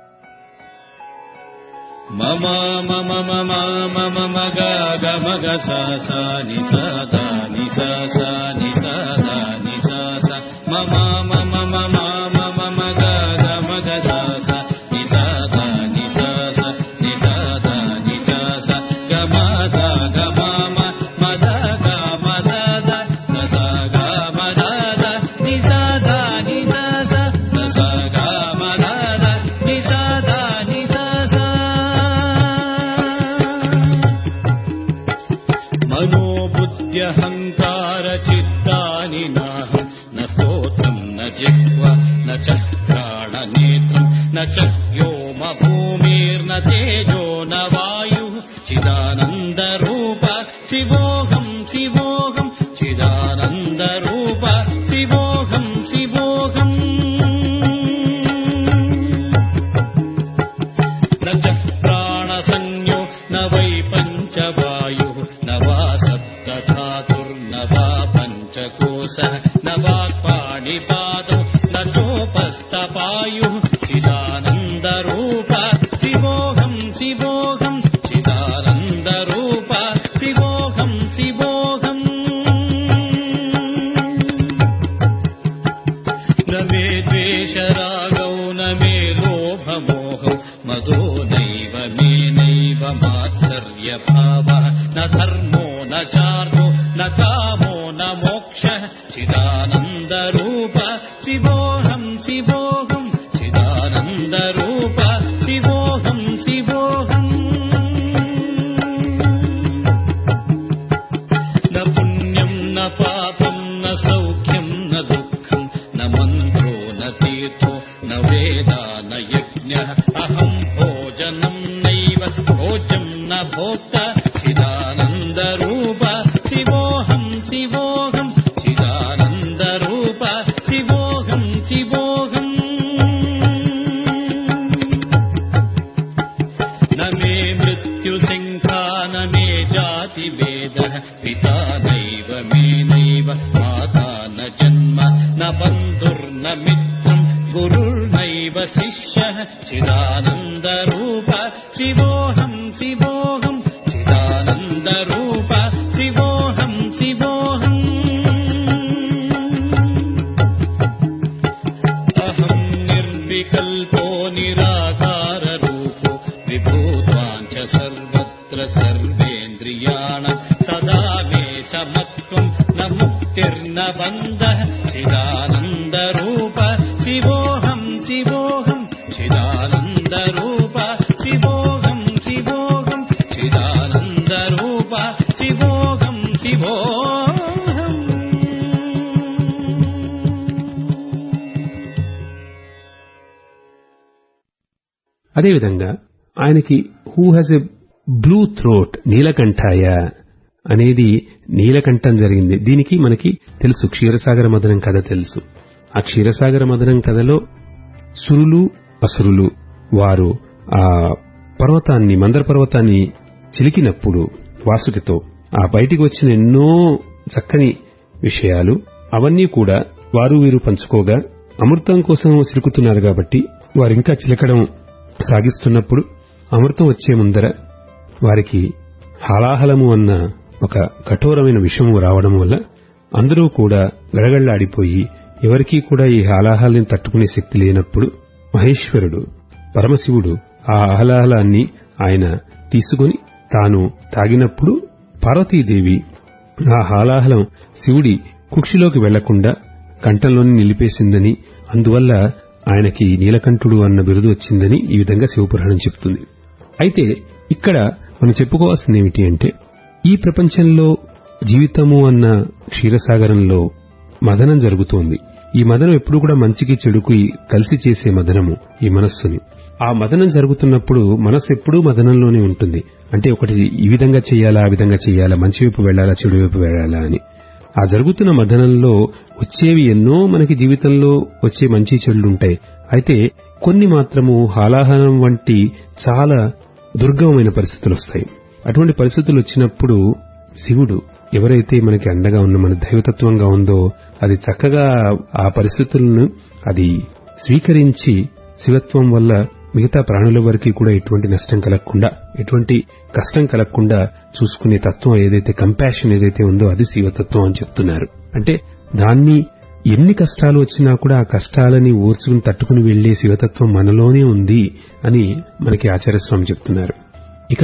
మమ మమ మమ మమ మగ గ మగ స స ని స ద ని స స ని స ద ని స స మమ మమ మమ మమ మగ గ మగ స స ని స ద ని స స ని స ద ని స స గ మ ద గ మ మ మ ద గ మ ద ద స స గ మ ద ద ని స ద ని స స స స గ మ ద ద ని స ద ని స స మనోబుద్ధ్యహంకార చిత్తాని నాహం న స్తోత్రం న జిహ్వ న చ ఘ్రాణనేత్రం న చ వ్యోమ భూమిర్న తేజో న వాయు చిదానంద రూప శివోహం శివోహం చిదానంద రూప శివోహం శివోహం न च प्राणसंज्ञो न वै पञ्चवायुः न वा सप्तधातुर्न वा पञ्चकोशः न वाक्पाणिपादौ न चोपस्तपायुः चिदानन्दरूप शिवोऽहम् शिवोऽहम् चिदानन्दरूप शिवोऽहम् शिवोऽहम् न मे द्वेषरागौ न मे लोभमोहौ मदो नैव मे नैव मात्सर्यभावः न धर्मो न चार्धो न कामो न मोक्षः चिदानन्दरूप शिवोऽहम् शिवोऽहम् चिदानन्दरूप शिवोऽहम् शिवोऽहम् न पुण्यम् न पापम् न सौख्यम् न दुःखम् न मन्त्रो न तीर्थो न वेदा न यज्ञः अहम् भोजनम् नैव भोज्यम् न भोक्ता चिदानन्दरूप शिवोऽहम् शिवोऽहम् चिदानन्दरूप शिवोऽहम् शिवोऽहम् न मे मृत्युसङ्खा न मे जातिभेदः पिता नैव मे नैव माता न जन्म न बन्धुर्न मित्रम् गुरुर्नैव शिष्यः चिदानन्दरूप शिवोऽहम् शिवोऽहम् चिदानन्दरूप शिवोऽहम् शिवोऽहम् अहम् निर्विकल्पो निराकाररूपो विभूत्वाञ्च सर्वत्र सर्वेन्द्रियाणाम् सदा मे समत्वम् न मुक्तिर्न बन्धः चिदानन्दरूप शिवोऽहम् शिवोऽहम् चिदानन्दरूप शिवोऽहम् शिवोऽहम् चिदानन्दरूप शिवोऽहम् शिवोऽहम् అదేవిధంగా ఆయనకి who has a blue throat నీలకంఠాయ అనేది నీలకంఠం జరిగింది దీనికి మనకి తెలుసు క్షీరసాగర మదనం కథ తెలుసు ఆ క్షీరసాగర మదనం కథలో సురులు అసురులు వారు ఆ పర్వతాన్ని మందర పర్వతాన్ని చిలికినప్పుడు వాసుకితో ఆ బయటికి వచ్చిన ఎన్నో చక్కని విషయాలు అవన్నీ కూడా వారు వీరు పంచుకోగా అమృతం కోసం సిరుకుతున్నారు కాబట్టి వారింకా చిలకడం సాగిస్తున్నప్పుడు అమృతం వచ్చే ముందర వారికి హాలాహలము అన్న ఒక కఠోరమైన విషము రావడం వల్ల అందరూ కూడా గడగళ్లాడిపోయి ఎవరికీ కూడా ఈ హాలాహలాన్ని తట్టుకునే శక్తి లేనప్పుడు మహేశ్వరుడు పరమశివుడు ఆ ఆహ్లాహలాన్ని ఆయన తీసుకుని తాను తాగినప్పుడు పార్వతీదేవి ఆ హాలాహలం శివుడి కుక్షిలోకి వెళ్లకుండా కంఠంలోని నిలిపేసిందని అందువల్ల ఆయనకి నీలకంఠుడు అన్న బిరుదు వచ్చిందని ఈ విధంగా శివపురాణం చెప్తుంది అయితే ఇక్కడ మనం చెప్పుకోవాల్సింది ఏమిటి అంటే ఈ ప్రపంచంలో జీవితము అన్న క్షీరసాగరంలో మదనం జరుగుతోంది ఈ మదనం ఎప్పుడు కూడా మంచికి చెడుకు కలిసి చేసే మదనము ఈ మనస్సుని ఆ మదనం జరుగుతున్నప్పుడు మనస్సు ఎప్పుడూ మదనంలోనే ఉంటుంది అంటే ఒకటి ఈ విధంగా చేయాలా ఆ విధంగా చేయాలా మంచి వైపు వెళ్లాలా చెడు వైపు వెళ్లాలా అని ఆ జరుగుతున్న మదనంలో వచ్చేవి ఎన్నో మనకి జీవితంలో వచ్చే మంచి చెడులుంటాయి అయితే కొన్ని మాత్రము హాలాహలం వంటి చాలా దుర్గమమైన పరిస్థితులు వస్తాయి అటువంటి పరిస్థితులు వచ్చినప్పుడు శివుడు ఎవరైతే మనకి అండగా ఉన్న మన దైవతత్వంగా ఉందో అది చక్కగా ఆ పరిస్థితులను అది స్వీకరించి శివత్వం వల్ల మిగతా ప్రాణుల వరకు కూడా ఎటువంటి నష్టం కలగకుండా ఎటువంటి కష్టం కలగకుండా చూసుకునే తత్వం ఏదైతే కంపాషన్ ఏదైతే ఉందో అది శివతత్వం అని చెప్తున్నారు అంటే దాన్ని ఎన్ని కష్టాలు వచ్చినా కూడా ఆ కష్టాలని ఓర్చుకుని తట్టుకుని వెళ్లే శివతత్వం మనలోనే ఉంది అని మనకి ఆచార్యస్వామి చెప్తున్నారు ఇక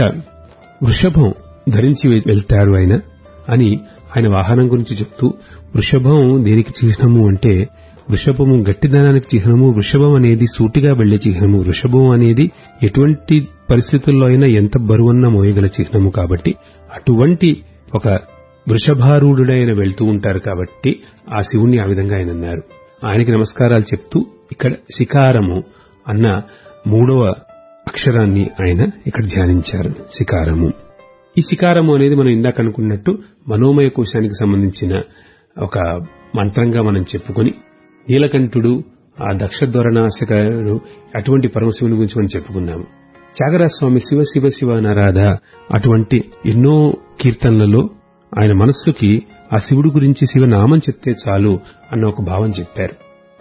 వృషభం ధరించి వెళ్తారు ఆయన అని ఆయన వాహనం గురించి చెప్తూ వృషభం దేనికి చిహ్నము అంటే వృషభము గట్టిదనానికి చిహ్నము వృషభం అనేది సూటిగా వెళ్లే చిహ్నము వృషభం అనేది ఎటువంటి పరిస్థితుల్లో అయినా ఎంత బరువన్నా మోయగల చిహ్నము కాబట్టి అటువంటి ఒక వృషభారూఢుడైన వెళ్తూ ఉంటారు కాబట్టి ఆ శివుణ్ణి ఆ విధంగా ఆయన అన్నారు ఆయనకి నమస్కారాలు చెప్తూ ఇక్కడ శికారము అన్న మూడవ అక్షరాన్ని ఆయన ఇక్కడ ధ్యానించారు శికారము ఈ శికారము అనేది మనం ఇందాక అనుకున్నట్టు మనోమయ కోశానికి సంబంధించిన ఒక మంత్రంగా మనం చెప్పుకొని నీలకంఠుడు ఆ దక్షధ్వరనాశకుడు అటువంటి పరమశివుని గురించి మనం చెప్పుకున్నాము త్యాగరాజస్వామి శివ శివ శివ నరాధ అటువంటి ఎన్నో కీర్తనలలో ఆయన మనస్సుకి ఆ శివుడు గురించి శివనామం చెప్తే చాలు అన్న ఒక భావం చెప్పారు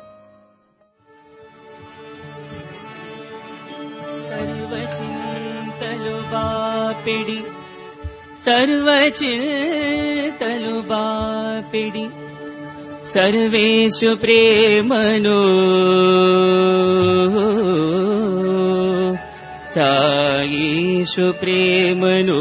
సర్వచింతలు బాపిడి సర్వచింతలు బాపిడి సర్వేషు ప్రేమను సాయేషు ప్రేమను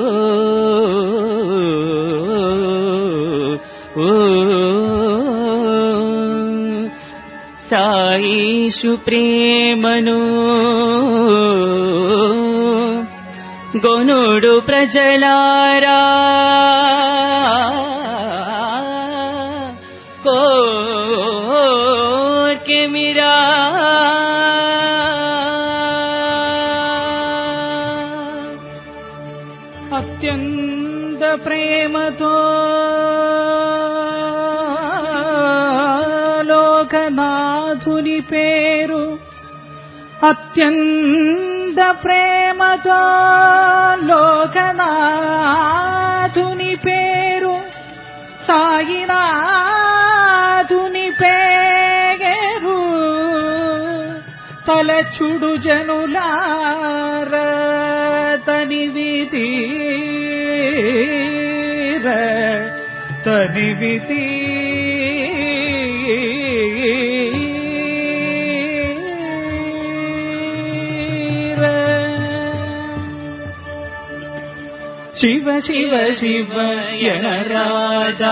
సాయేషు ప్రేమను గొనుడు ప్రజలారా కోర్కెమిరా అత్యంత ప్రేమతో లోకనాథుని పేరు అత్యంత ప్రేమతో లోకనాథుని పేరు సాయినాథుని పేరు తలచుడు జనులార తనివి తీర తనివి తీర శివ శివ శివ యనరాజా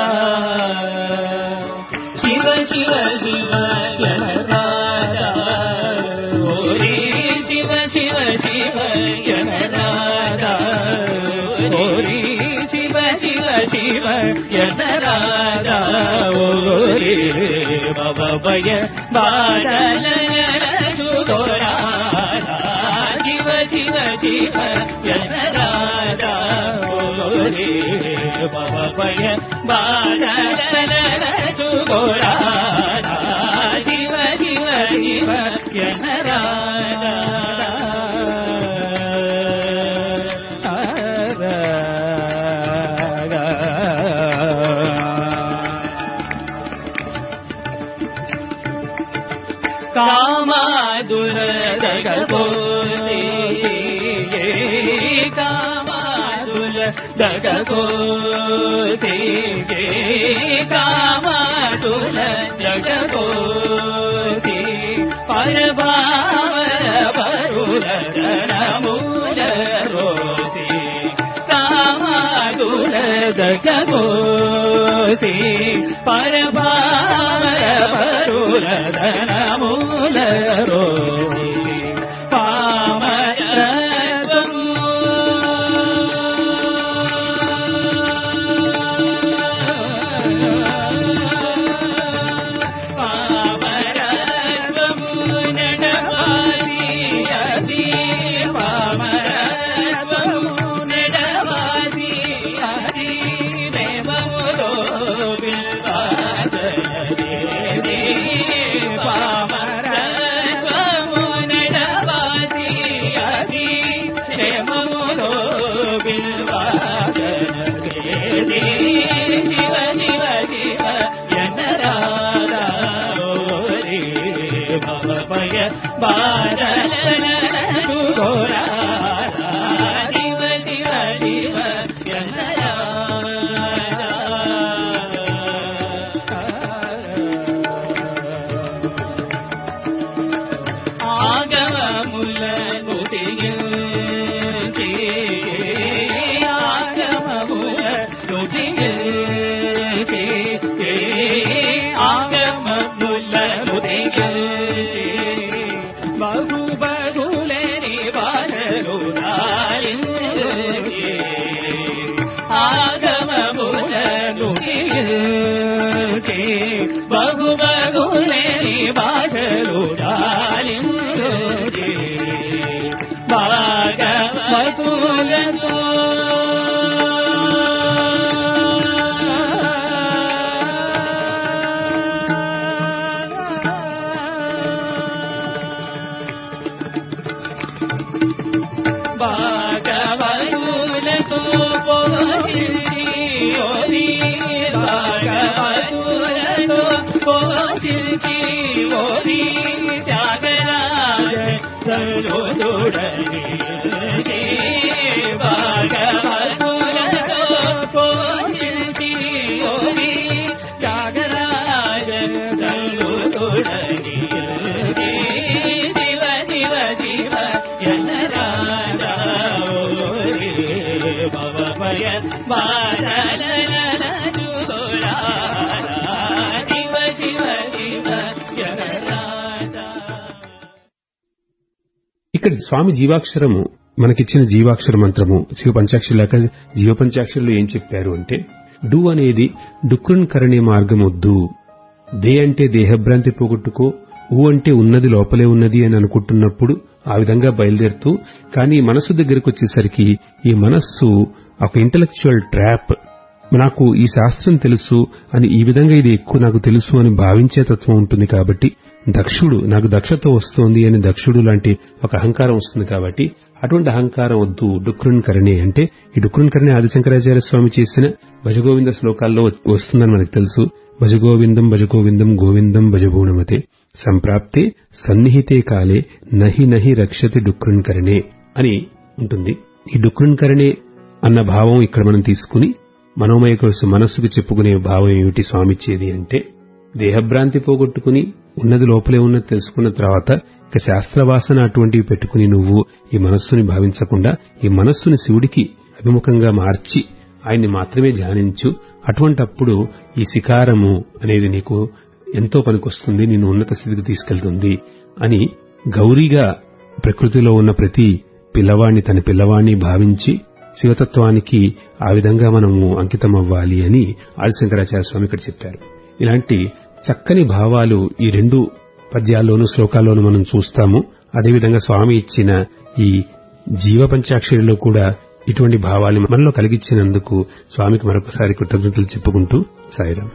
శివ శివ శివ యనరాజా ఓరే శివ శివ శివ యనరాజా ఓరే శివ శివ శివ యనరాజా ఓరే భవభయ బాడల సుదోరా శివ శివ శివ యనరాజా ఓరే భవభయ బాడల సుదోరా శివ శివ శివ యనరాజా జగగోసి కామాతుల జగగోసి కామాతుల జగగోసి పరభావర పరుల రణమూల రోసి కామాతుల జగగోసి పరభావర పరుల రణమూల రోసి ఆగమములను దిగించి ఆగమములను దిగించి ఆగమములను దిగించి బహు బహులని బాధలు దారించి ఆగమములను దిగించి బహు బహులని బాధలు దారించి భాగవతులతో భాగవతులతో పోషించి ఓరి భాగవతులతో పోషించి ఓరి త్యాగరాజ సరోజుడని భాగవతులతో పోషించి ఓరి త్యాగరాజ సరోజుడని శివ శివ శివ ఎన్నరాజా ఓరి భవభయ బాలలలలజుగోళా శివ శివ శివ ఎన్నరాజా ఇక్కడ స్వామి జీవాక్షరము మనకిచ్చిన జీవాక్షర మంత్రము శివ పంచాక్షరి లేక జీవ పంచాక్షరిలో ఏం చెప్పారు అంటే డు అనేది డుక్కున్ కరణే మార్గం వద్దు దే అంటే దేహభ్రాంతి పోగొట్టుకో ఊ అంటే ఉన్నది లోపలే ఉన్నది అని అనుకుంటున్నప్పుడు ఆ విధంగా బయలుదేరుతూ కానీ మనస్సు దగ్గరికి వచ్చేసరికి ఈ మనస్సు ఒక ఇంటలెక్చువల్ ట్రాప్ నాకు ఈ శాస్త్రం తెలుసు అని ఈ విధంగా ఇది ఎక్కువ నాకు తెలుసు అని భావించే తత్వం ఉంటుంది కాబట్టి దక్షుడు నాకు దక్షత వస్తోంది అని దక్షుడు లాంటి ఒక అహంకారం వస్తుంది కాబట్టి అటువంటి అహంకారం వద్దు డుక్రున్ కరణి అంటే ఈ డుక్రున్ కరణి ఆదిశంకరాచార్య స్వామి చేసిన భజగోవింద శ్లోకాల్లో వస్తుందని మనకు తెలుసు భజగోవిందం భజగోవిందం గోవిందం భజభూణమతే సంప్రాప్తే సన్నిహితే కాలే నహి నహి రక్షతి డుక్రున్ కరణే అని ఉంటుంది ఈ డుక్రున్ కరణే అన్న భావం ఇక్కడ మనం తీసుకుని మనోమయ కోసం మనస్సుకు చెప్పుకునే భావం ఏమిటి స్వామిచ్చేది అంటే దేహభ్రాంతి పోగొట్టుకుని ఉన్నది లోపలే ఉన్నది తెలుసుకున్న తర్వాత ఇక శాస్త్రవాసన అటువంటివి పెట్టుకుని నువ్వు ఈ మనస్సుని భావించకుండా ఈ మనస్సుని శివుడికి అభిముఖంగా మార్చి ఆయన్ని మాత్రమే ధ్యానించు అటువంటప్పుడు ఈ శికారము అనేది నీకు ఎంతో పనికొస్తుంది నిన్ను ఉన్నత స్థితికి తీసుకెళ్తుంది అని గౌరీగా ప్రకృతిలో ఉన్న ప్రతి పిల్లవాణ్ణి తన పిల్లవాణ్ణి భావించి శివతత్వానికి ఆ విధంగా మనము అంకితం అవ్వాలి అని ఆదిశంకరాచార్య స్వామి ఇక్కడ చెప్పారు ఇలాంటి చక్కని భావాలు ఈ రెండు పద్యాల్లోనూ శ్లోకాల్లోనూ మనం చూస్తాము అదేవిధంగా స్వామి ఇచ్చిన ఈ జీవ పంచాక్షరిలో కూడా ఇటువంటి భావాలు మనలో కలిగించినందుకు స్వామికి మరొకసారి కృతజ్ఞతలు చెప్పుకుంటూ సాయిరాం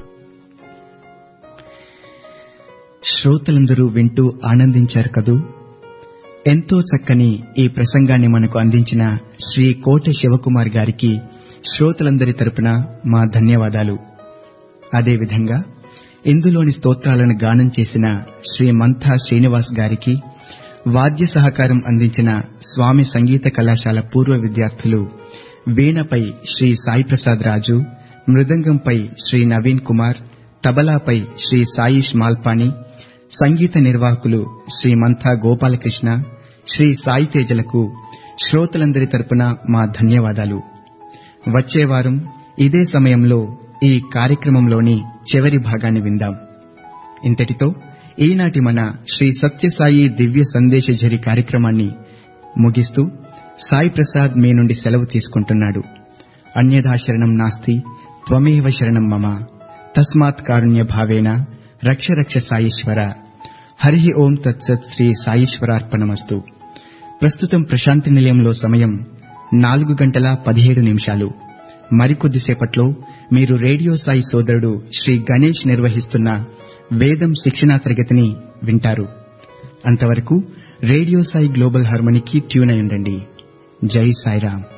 శ్రోతలందరూ వింటూ ఆనందించారు కదూ ఎంతో చక్కని ఈ ప్రసంగాన్ని మనకు అందించిన శ్రీ కోట శివకుమార్ గారికి శ్రోతలందరి తరపున మా ధన్యవాదాలు అదేవిధంగా ఇందులోని స్తోత్రాలను గానం చేసిన శ్రీ మంథా శ్రీనివాస్ గారికి వాద్య సహకారం అందించిన స్వామి సంగీత కళాశాల పూర్వ విద్యార్థులు వీణపై శ్రీ సాయి ప్రసాద్ రాజు మృదంగంపై శ్రీ నవీన్ కుమార్ తబలాపై శ్రీ సాయిష్ మాల్పాని సంగీత నిర్వాహకులు శ్రీ మంథా గోపాలకృష్ణ శ్రీ సాయి తేజలకు శ్రోతలందరి తరపున మా ధన్యవాదాలు వచ్చే వారం ఇదే సమయంలో ఈ కార్యక్రమంలోని చివరి భాగాన్ని విందాం ఇంతటితో ఈనాటి మన శ్రీ సత్యసాయి దివ్య సందేశఝరి కార్యక్రమాన్ని ముగిస్తూ సాయి ప్రసాద్ మీ నుండి సెలవు తీసుకుంటున్నాడు అన్యథా శరణం నాస్తి త్వమేవ శరణం మమ తస్మాత్ కారుణ్య భావేన రక్ష రక్ష సాయీశ్వర హరి ఓం తత్సత్ శ్రీ సాయీశ్వరార్పణమస్తు ప్రస్తుతం ప్రశాంతి నిలయంలో సమయం నాలుగు గంటల పదిహేడు నిమిషాలు మరికొద్దిసేపట్లో మీరు రేడియో సాయి సోదరుడు శ్రీ గణేష్ నిర్వహిస్తున్న వేదం శిక్షణా తరగతిని వింటారు అంతవరకు రేడియో సాయి గ్లోబల్ హార్మోనికి ట్యూన్ అయి ఉండండి జై సాయిరామ్